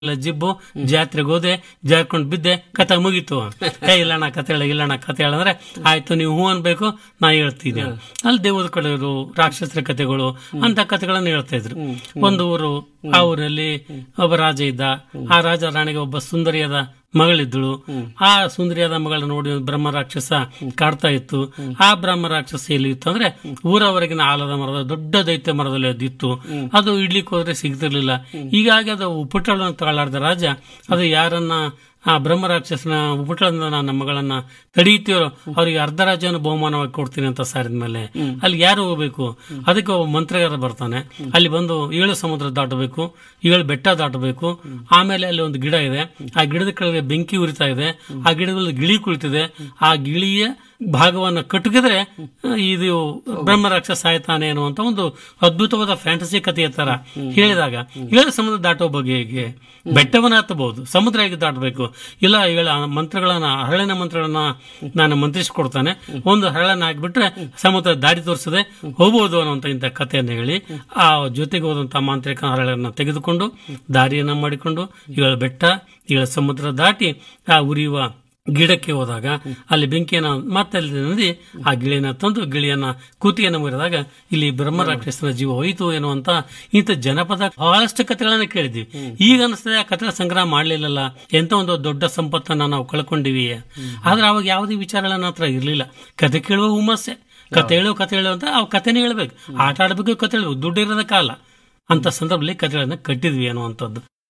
ಇಲ್ಲ ಜಿಬ್ಬು ಜಾತ್ರೆಗೆ ಹೋದೆ ಜಾರ್ಕೊಂಡ್ ಬಿದ್ದೆ ಕತೆ ಮುಗೀತು ಏ ಇಲ್ಲಣ್ಣ ಕತೆ ಹೇಳ ಇಲ್ಲಣ್ಣ ಕತೆ ಹೇಳ ಅಂದ್ರೆ ಆಯ್ತು ನೀವು ಹೂ ಅನ್ಬೇಕು ನಾ ಹೇಳ್ತೀನಿ ಅಲ್ಲಿ ದೇವದ ಕಡೆಯವರು ರಾಕ್ಷಸರ ಕತೆಗಳು ಅಂತ ಕತೆಗಳನ್ನ ಹೇಳ್ತಾ ಇದ್ರು ಒಂದು ಊರು ಆ ಊರಲ್ಲಿ ಒಬ್ಬ ರಾಜ ಇದ್ದ ಆ ರಾಜ ರಾಣಿಗೆ ಒಬ್ಬ ಸುಂದರಿಯಾದ ಮಗಳಿದ್ದಳು ಆ ಸುಂದರಿಯಾದ ಮಗಳನ್ನ ನೋಡಿ ಒಂದು ಬ್ರಹ್ಮ ರಾಕ್ಷಸ ಕಾಡ್ತಾ ಇತ್ತು ಆ ಬ್ರಹ್ಮ ರಾಕ್ಷಸ ಎಲ್ಲಿ ಇತ್ತು ಅಂದ್ರೆ ಊರವರೆಗಿನ ಆಲದ ಮರದ ದೊಡ್ಡ ದೈತ್ಯ ಮರದಲ್ಲಿ ಅದಿತ್ತು ಅದು ಇಡ್ಲಿಕ್ಕೆ ಹೋದ್ರೆ ಸಿಗ್ತಿರ್ಲಿಲ್ಲ ಹೀಗಾಗಿ ಅದು ಉಪಟಳನ್ನು ತಗೊಳ್ಳಾರ್ದ ರಾಜ ಅದು ಯಾರನ್ನ ಆ ಬ್ರಹ್ಮ ರಾಕ್ಷಸನ ಉಪಟಳದಿಂದ ನನ್ನ ಮಗಳನ್ನ ತಡೀತೀರೋ ಅವರಿಗೆ ಅರ್ಧ ರಾಜ್ಯವನ್ನು ಬಹುಮಾನವಾಗಿ ಕೊಡ್ತೀನಿ ಅಂತ ಸಾರಿದ ಮೇಲೆ ಅಲ್ಲಿ ಯಾರು ಹೋಗ್ಬೇಕು ಅದಕ್ಕೆ ಒಬ್ಬ ಮಂತ್ರಿಗಾರ ಬರ್ತಾನೆ ಅಲ್ಲಿ ಬಂದು ಏಳು ಸಮುದ್ರ ದಾಟಬೇಕು ಏಳು ಬೆಟ್ಟ ದಾಟಬೇಕು ಆಮೇಲೆ ಅಲ್ಲಿ ಒಂದು ಗಿಡ ಇದೆ ಆ ಗಿಡದ ಕೆಳಗೆ ಬೆಂಕಿ ಉರಿತಾ ಇದೆ ಆ ಗಿಡದಲ್ಲಿ ಗಿಳಿ ಕುಳಿತಿದೆ ಆ ಗಿಳಿಯ ಭಾಗವನ್ನು ಕಟ್ಟುಕಿದ್ರೆ ಇದು ಬ್ರಹ್ಮ ರಾಕ್ಷಸ ಸಾಯ್ತಾನೆ ಅನ್ನುವಂತ ಒಂದು ಅದ್ಭುತವಾದ ಫ್ಯಾಂಟಸಿ ಕಥೆಯ ತರ ಹೇಳಿದಾಗ ಏಳು ಸಮುದ್ರ ದಾಟೋ ಬಗ್ಗೆ ಹೇಗೆ ಬೆಟ್ಟವನ್ನ ಹತ್ತಬಹುದು ಸಮುದ್ರ ಹೇಗೆ ದಾಟಬೇಕು ಇಲ್ಲ ಏಳು ಆ ಮಂತ್ರಗಳನ್ನ ಹರಳಿನ ಮಂತ್ರಗಳನ್ನ ನಾನು ಮಂತ್ರಿಸಿಕೊಡ್ತಾನೆ ಒಂದು ಹರಳನ್ನ ಹಾಕಿಬಿಟ್ರೆ ಸಮುದ್ರ ದಾರಿ ತೋರಿಸದೆ ಹೋಗಬಹುದು ಅನ್ನುವಂತ ಇಂಥ ಕಥೆಯನ್ನು ಹೇಳಿ ಆ ಜೊತೆಗೆ ಹೋದಂತ ಮಾಂತ್ರಿಕ ಹರಳನ್ನ ತೆಗೆದುಕೊಂಡು ದಾರಿಯನ್ನ ಮಾಡಿಕೊಂಡು ಏಳು ಬೆಟ್ಟ ಏಳು ಸಮುದ್ರ ದಾಟಿ ಆ ಉರಿಯುವ ಗಿಡಕ್ಕೆ ಹೋದಾಗ ಅಲ್ಲಿ ಬೆಂಕಿಯನ್ನ ಮತ್ತೆ ಅಲ್ಲಿ ನದಿ ಆ ಗಿಳಿಯನ್ನ ತಂದು ಗಿಳಿಯನ್ನ ಕೂತಿಯನ್ನ ಮುರಿದಾಗ ಇಲ್ಲಿ ಬ್ರಹ್ಮ ರಾಕ್ಷಸನ ಜೀವ ಹೋಯಿತು ಎನ್ನುವಂತ ಇಂಥ ಜನಪದ ಬಹಳಷ್ಟು ಕಥೆಗಳನ್ನ ಕೇಳಿದ್ವಿ ಈಗ ಅನಿಸ್ತದೆ ಆ ಕಥೆ ಸಂಗ್ರಹ ಮಾಡ್ಲಿಲ್ಲಲ್ಲ ಎಂತ ಒಂದು ದೊಡ್ಡ ಸಂಪತ್ತನ್ನ ನಾವು ಕಳ್ಕೊಂಡಿವಿ ಆದ್ರೆ ಅವಾಗ ಯಾವುದೇ ವಿಚಾರಗಳನ್ನ ಹತ್ರ ಇರ್ಲಿಲ್ಲ ಕತೆ ಕೇಳುವ ಹುಮ್ಮಸ್ಸೆ ಕತೆ ಹೇಳು ಕತೆ ಹೇಳು ಅಂತ ಅವ್ ಕಥೆನೇ ಹೇಳ್ಬೇಕು ಆಟ ಆಡ್ಬೇಕು ಕತೆ ಹೇಳ್ಬೇಕು ದುಡ್ಡು ಇರೋದ ಕಾಲ ಅಂತ ಸಂದರ್ಭದಲ್ಲಿ ಕಥೆಗಳನ್ನ ಕಟ್ಟಿದ್ವಿ ಅನ್ನುವಂಥದ್ದು